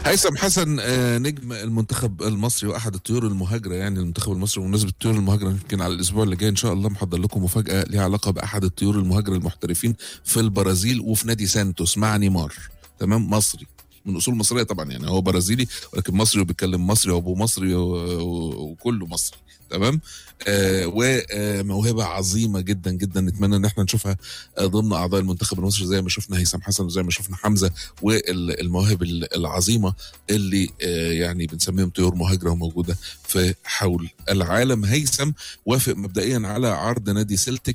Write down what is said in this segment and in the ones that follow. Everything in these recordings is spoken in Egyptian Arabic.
هيثم حسن آه، نجم المنتخب المصري واحد الطيور المهاجره يعني المنتخب المصري بمناسبه الطيور المهاجره يمكن على الاسبوع اللي جاي ان شاء الله محضر لكم مفاجاه ليها علاقه باحد الطيور المهاجره المحترفين في البرازيل وفي نادي سانتوس مع نيمار تمام مصري من اصول مصريه طبعا يعني هو برازيلي ولكن مصري وبيتكلم مصري وابوه مصري و- و- وكله مصري تمام آه وموهبه عظيمه جدا جدا نتمنى ان احنا نشوفها آه، ضمن اعضاء المنتخب المصري زي ما شفنا هيثم حسن وزي ما شفنا حمزه والمواهب ال- العظيمه اللي آه، يعني بنسميهم طيور مهاجره وموجوده في حول العالم هيثم وافق مبدئيا على عرض نادي سلتك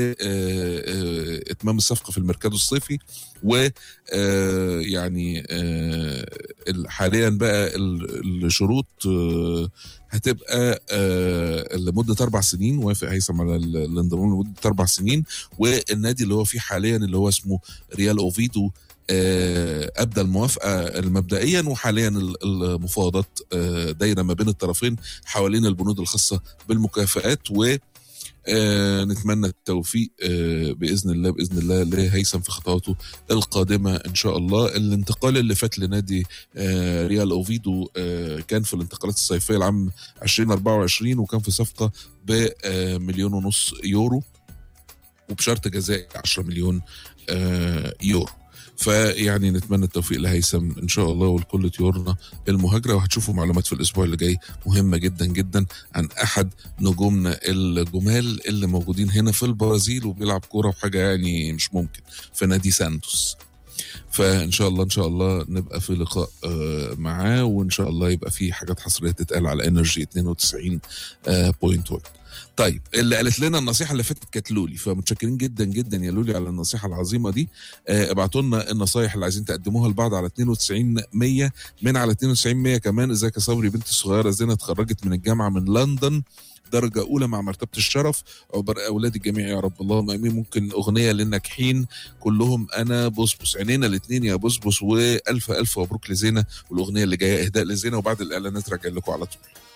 لاتمام الصفقه في الميركاتو الصيفي و آه، يعني آه، ال- حاليا بقى ال- الشروط آه، هتبقى آه، لمده اربع سنين وافق هيثم على ال- الانضمام لمده اربع سنين والنادي اللي هو فيه حاليا اللي هو اسمه ريال اوفيدو آه، ابدى الموافقه مبدئيا وحاليا ال- المفاوضات آه، دايره ما بين الطرفين حوالين البنود الخاصه بالمكافآت و آه، نتمنى التوفيق آه، باذن الله باذن الله لهيثم في خطواته القادمه ان شاء الله الانتقال اللي فات لنادي آه، ريال اوفيدو آه، كان في الانتقالات الصيفيه العام 2024 وكان في صفقه بمليون ونص يورو وبشرط جزائي 10 مليون آه، يورو فيعني نتمنى التوفيق لهيثم ان شاء الله ولكل طيورنا المهاجره وهتشوفوا معلومات في الاسبوع اللي جاي مهمه جدا جدا عن احد نجومنا الجمال اللي موجودين هنا في البرازيل وبيلعب كوره وحاجه يعني مش ممكن في نادي سانتوس فان شاء الله ان شاء الله نبقى في لقاء آه، معاه وان شاء الله يبقى في حاجات حصريه تتقال على انرجي 92.1 طيب اللي قالت لنا النصيحه اللي فاتت كانت لولي فمتشكرين جدا جدا يا لولي على النصيحه العظيمه دي آه، ابعتوا لنا النصايح اللي عايزين تقدموها لبعض على 92 100 من على 92 100 كمان ازيك يا صبري بنتي الصغيره زينه اتخرجت من الجامعه من لندن درجة أولى مع مرتبة الشرف عقبال أولاد الجميع يا رب اللهم آمين ممكن أغنية للناجحين كلهم أنا بصبص عينينا الاتنين يا بصبص وألف ألف مبروك لزينة والأغنية اللي جاية إهداء لزينة وبعد الإعلانات راجع لكم على طول